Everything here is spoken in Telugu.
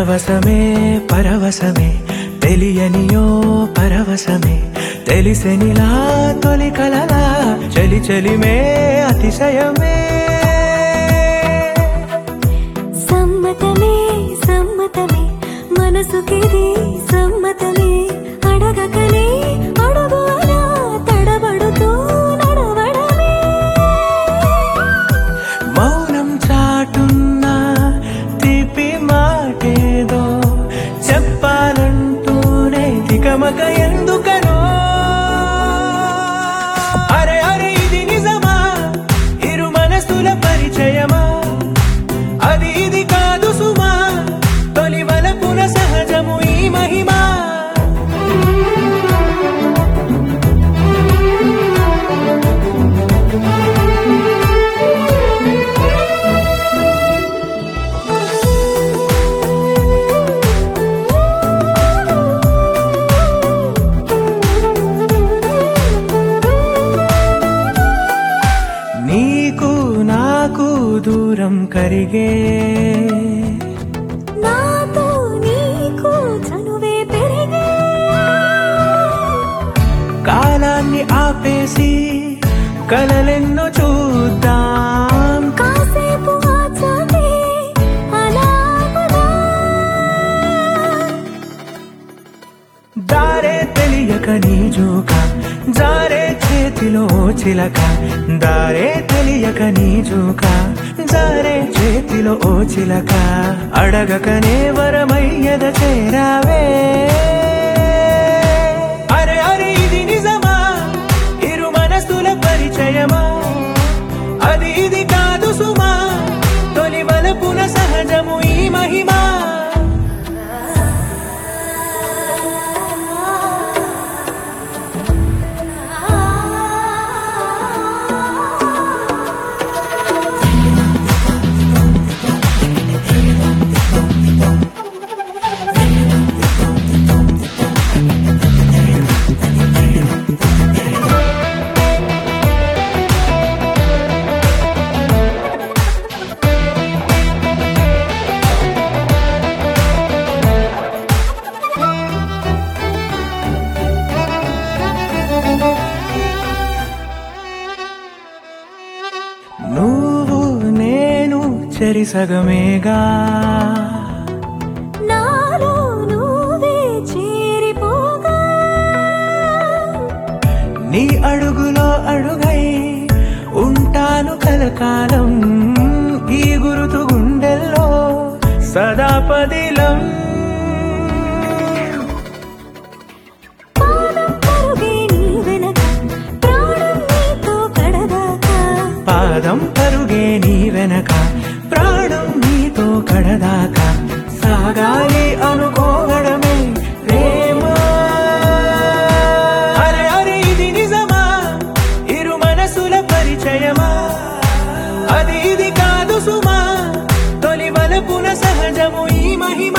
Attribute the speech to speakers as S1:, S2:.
S1: పరవశమే పరవశమే తెలియనియో పరవశమే తెలిసెనిలా తొలి కలలా చలి చలిమే అతిశయమే
S2: సమ్మతమే సమ్మతమే మనసుకిది సమ్మతమే అడగకనే అడుగులా తడబడుతూ నడవడమే
S1: మౌనం చాటున్న తీపి మాటేదో చెప్పాలంటూనే తికమక ఎందుకనో అరే అరే ఇది నిజమా ఇరు మనసుల పరిచయమా అది ఇది కాదు సుమా తొలి వలపున సహజము ఈ మహిమా నీకు నాకు దూరం కరిగే
S2: నాతో నీకు చనువే పెరిగే
S1: కాలాన్ని ఆపేసి కలలెన్నో చూద్దాం
S2: కాసేపు ఆచాతే అలాగుదా
S1: దారే తెలియక నీ జోక జారే చేతిలో చిలక దారే తెలియక నీ జోక జారే చేతిలో ఓ చిలక అడగకనే వరమయ్యద చేరావే అరే అరే ఇది నిజమా ఇరు మనసుల పరిచయమా అది ఇది కాదు సుమా తొలి వలపున సహజము ఈ మహిమా నువ్వు నేను చెరి సగమేగా
S2: నాలో నువ్వే చేరిపోగా
S1: నీ అడుగులో అడుగై ఉంటాను కలకాలం ఈ గురుతు గుండెల్లో సదా పదిలం
S2: పాదం పరుగే నీ వెనక ప్రాణం నీతో కడదాకా
S1: పాదం పరుగే నీ వెనక ప్రాణం నీతో కడదాకా సాగాలి అనుకోవడమే ప్రేమ అరే అరే ఇది నిజమా ఇరు మనసుల పరిచయమా అది ఇది కాదు సుమా తొలి వలపున సహజము ఈ మహిమ